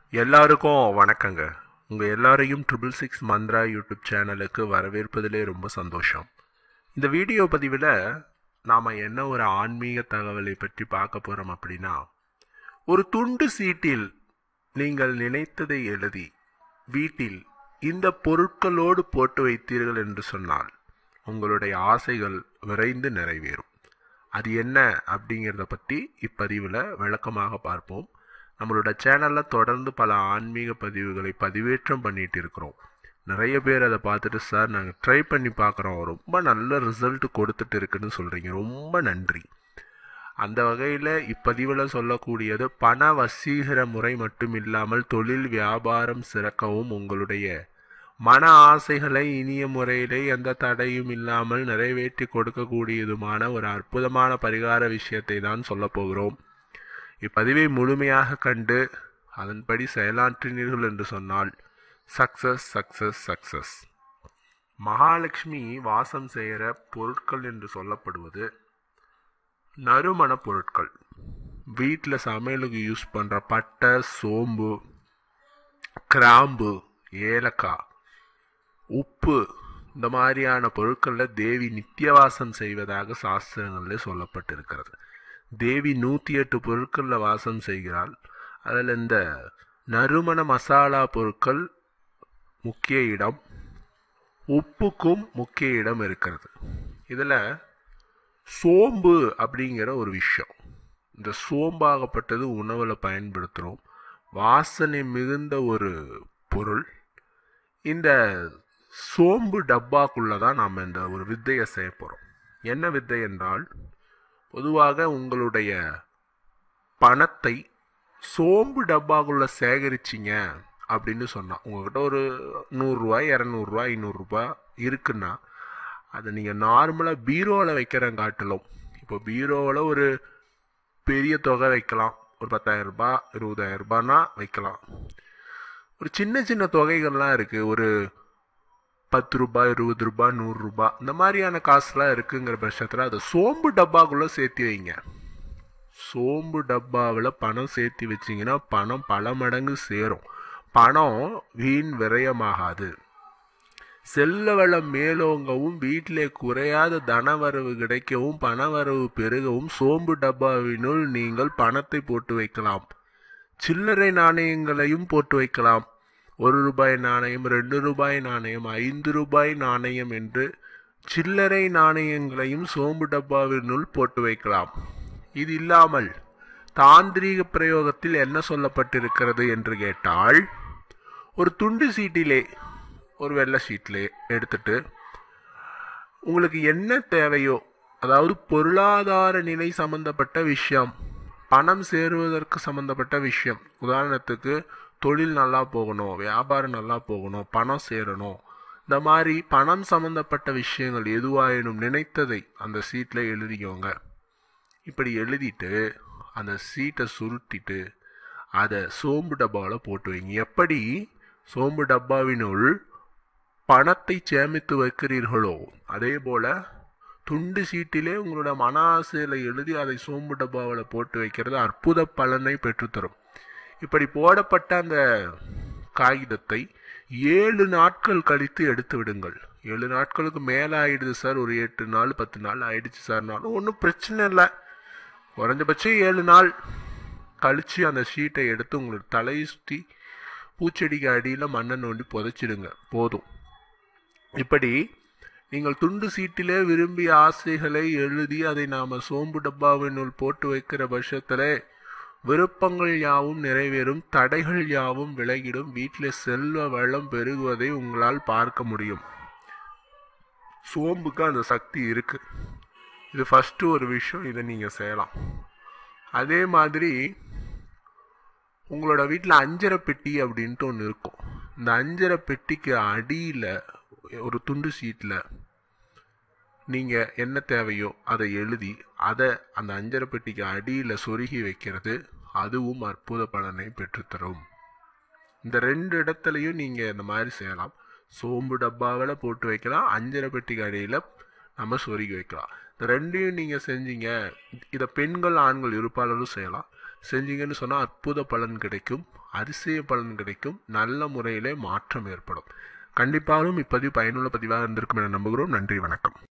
எல்லாருக்கும் வணக்கங்க உங்கள் எல்லாரையும் ட்ரிபிள் சிக்ஸ் மந்த்ரா யூடியூப் சேனலுக்கு வரவேற்பதிலே ரொம்ப சந்தோஷம் இந்த வீடியோ பதிவில் நாம் என்ன ஒரு ஆன்மீக தகவலை பற்றி பார்க்க போகிறோம் அப்படின்னா ஒரு துண்டு சீட்டில் நீங்கள் நினைத்ததை எழுதி வீட்டில் இந்த பொருட்களோடு போட்டு வைத்தீர்கள் என்று சொன்னால் உங்களுடைய ஆசைகள் விரைந்து நிறைவேறும் அது என்ன அப்படிங்கிறத பற்றி இப்பதிவில் விளக்கமாக பார்ப்போம் நம்மளோட சேனலில் தொடர்ந்து பல ஆன்மீக பதிவுகளை பதிவேற்றம் பண்ணிட்டு இருக்கிறோம் நிறைய பேர் அதை பார்த்துட்டு சார் நாங்கள் ட்ரை பண்ணி பார்க்குறோம் ரொம்ப நல்ல ரிசல்ட் கொடுத்துட்டு இருக்குன்னு சொல்கிறீங்க ரொம்ப நன்றி அந்த வகையில் இப்பதிவில் சொல்லக்கூடியது பண வசீகர முறை மட்டும் இல்லாமல் தொழில் வியாபாரம் சிறக்கவும் உங்களுடைய மன ஆசைகளை இனிய முறையிலே எந்த தடையும் இல்லாமல் நிறைவேற்றி கொடுக்கக்கூடியதுமான ஒரு அற்புதமான பரிகார விஷயத்தை தான் சொல்ல போகிறோம் இப்பதிவை முழுமையாக கண்டு அதன்படி செயலாற்றினீர்கள் என்று சொன்னால் சக்சஸ் சக்சஸ் சக்சஸ் மகாலட்சுமி வாசம் செய்கிற பொருட்கள் என்று சொல்லப்படுவது நறுமண பொருட்கள் வீட்டில் சமையலுக்கு யூஸ் பண்ணுற பட்டை சோம்பு கிராம்பு ஏலக்காய் உப்பு இந்த மாதிரியான பொருட்களில் தேவி நித்தியவாசம் செய்வதாக சாஸ்திரங்களில் சொல்லப்பட்டிருக்கிறது தேவி நூற்றி எட்டு பொருட்களில் வாசம் செய்கிறாள் அதில் இந்த நறுமண மசாலா பொருட்கள் முக்கிய இடம் உப்புக்கும் முக்கிய இடம் இருக்கிறது இதில் சோம்பு அப்படிங்கிற ஒரு விஷயம் இந்த சோம்பாகப்பட்டது உணவில் பயன்படுத்துகிறோம் வாசனை மிகுந்த ஒரு பொருள் இந்த சோம்பு டப்பாக்குள்ளே தான் நாம் இந்த ஒரு வித்தையை செய்ய போகிறோம் என்ன வித்தை என்றால் பொதுவாக உங்களுடைய பணத்தை சோம்பு டப்பாக்குள்ள சேகரிச்சிங்க அப்படின்னு சொன்னால் உங்கள்கிட்ட ஒரு நூறுரூவா இரநூறுவா ஐநூறுரூபா இருக்குன்னா அதை நீங்கள் நார்மலாக பீரோவில் வைக்கிறங்காட்டிலும் இப்போ பீரோவில் ஒரு பெரிய தொகை வைக்கலாம் ஒரு பத்தாயிரம் ரூபாய் இருபதாயிரம் ரூபான்னா வைக்கலாம் ஒரு சின்ன சின்ன தொகைகள்லாம் இருக்குது ஒரு பத்து ரூபாய் இருபது ரூபாய் நூறுரூபா இந்த மாதிரியான காசுலாம் இருக்குங்கிற பட்சத்தில் அதை சோம்பு டப்பாக்குள்ளே சேர்த்து வைங்க சோம்பு டப்பாவில் பணம் சேர்த்து வச்சிங்கன்னா பணம் பல மடங்கு சேரும் பணம் வீண் விரயமாகாது செல்ல வளம் மேலோங்கவும் வீட்டிலே குறையாத தனவரவு கிடைக்கவும் பணவரவு பெருகவும் சோம்பு டப்பாவினுள் நீங்கள் பணத்தை போட்டு வைக்கலாம் சில்லறை நாணயங்களையும் போட்டு வைக்கலாம் ஒரு ரூபாய் நாணயம் ரெண்டு ரூபாய் நாணயம் ஐந்து ரூபாய் நாணயம் என்று சில்லறை நாணயங்களையும் சோம்பு டப்பாவினுள் போட்டு வைக்கலாம் இது இல்லாமல் தாந்திரீக பிரயோகத்தில் என்ன சொல்லப்பட்டிருக்கிறது என்று கேட்டால் ஒரு துண்டு சீட்டிலே ஒரு வெள்ளை சீட்டிலே எடுத்துட்டு உங்களுக்கு என்ன தேவையோ அதாவது பொருளாதார நிலை சம்பந்தப்பட்ட விஷயம் பணம் சேருவதற்கு சம்பந்தப்பட்ட விஷயம் உதாரணத்துக்கு தொழில் நல்லா போகணும் வியாபாரம் நல்லா போகணும் பணம் சேரணும் இந்த மாதிரி பணம் சம்பந்தப்பட்ட விஷயங்கள் எதுவாயினும் நினைத்ததை அந்த சீட்டில் எழுதிக்கோங்க இப்படி எழுதிட்டு அந்த சீட்டை சுருட்டிட்டு அதை சோம்பு டப்பாவில் போட்டு வைங்க எப்படி சோம்பு டப்பாவினுள் பணத்தை சேமித்து வைக்கிறீர்களோ அதே போல் துண்டு சீட்டிலே உங்களோட மன ஆசையில் எழுதி அதை சோம்பு டப்பாவில் போட்டு வைக்கிறது அற்புத பலனை பெற்றுத்தரும் இப்படி போடப்பட்ட அந்த காகிதத்தை ஏழு நாட்கள் கழித்து எடுத்து விடுங்கள் ஏழு நாட்களுக்கு மேலே ஆயிடுது சார் ஒரு எட்டு நாள் பத்து நாள் ஆயிடுச்சு சார்னாலும் ஒன்றும் பிரச்சனை இல்லை குறைஞ்சபட்சம் ஏழு நாள் கழித்து அந்த ஷீட்டை எடுத்து உங்களோட தலையை சுற்றி பூச்செடிக்கு அடியில் மண்ணை நோண்டி புதைச்சிடுங்க போதும் இப்படி நீங்கள் துண்டு சீட்டிலே விரும்பிய ஆசைகளை எழுதி அதை நாம் சோம்பு டப்பாவினுள் போட்டு வைக்கிற பட்சத்தில் விருப்பங்கள் யாவும் நிறைவேறும் தடைகள் யாவும் விலகிடும் வீட்டில் செல்வ வளம் பெருகுவதை உங்களால் பார்க்க முடியும் சோம்புக்கு அந்த சக்தி இருக்கு இது ஃபஸ்ட்டு ஒரு விஷயம் இதை நீங்கள் செய்யலாம் அதே மாதிரி உங்களோட வீட்டில் அஞ்சரை பெட்டி அப்படின்ட்டு ஒன்று இருக்கும் இந்த அஞ்சரை பெட்டிக்கு அடியில் ஒரு துண்டு சீட்டில் நீங்கள் என்ன தேவையோ அதை எழுதி அதை அந்த அஞ்சரை பெட்டிக்கு அடியில் சொருகி வைக்கிறது அதுவும் அற்புத பலனை பெற்றுத்தரும் இந்த ரெண்டு இடத்துலையும் நீங்கள் இந்த மாதிரி செய்யலாம் சோம்பு டப்பாவில் போட்டு வைக்கலாம் அஞ்சரை பெட்டிக்கு அடியில் நம்ம சொருகி வைக்கலாம் இந்த ரெண்டையும் நீங்கள் செஞ்சீங்க இதை பெண்கள் ஆண்கள் இருப்பாளரும் செய்யலாம் செஞ்சீங்கன்னு சொன்னால் அற்புத பலன் கிடைக்கும் அதிசய பலன் கிடைக்கும் நல்ல முறையிலே மாற்றம் ஏற்படும் கண்டிப்பாகவும் இப்பதிவு பயனுள்ள பதிவாக இருந்திருக்கும் என நம்புகிறோம் நன்றி வணக்கம்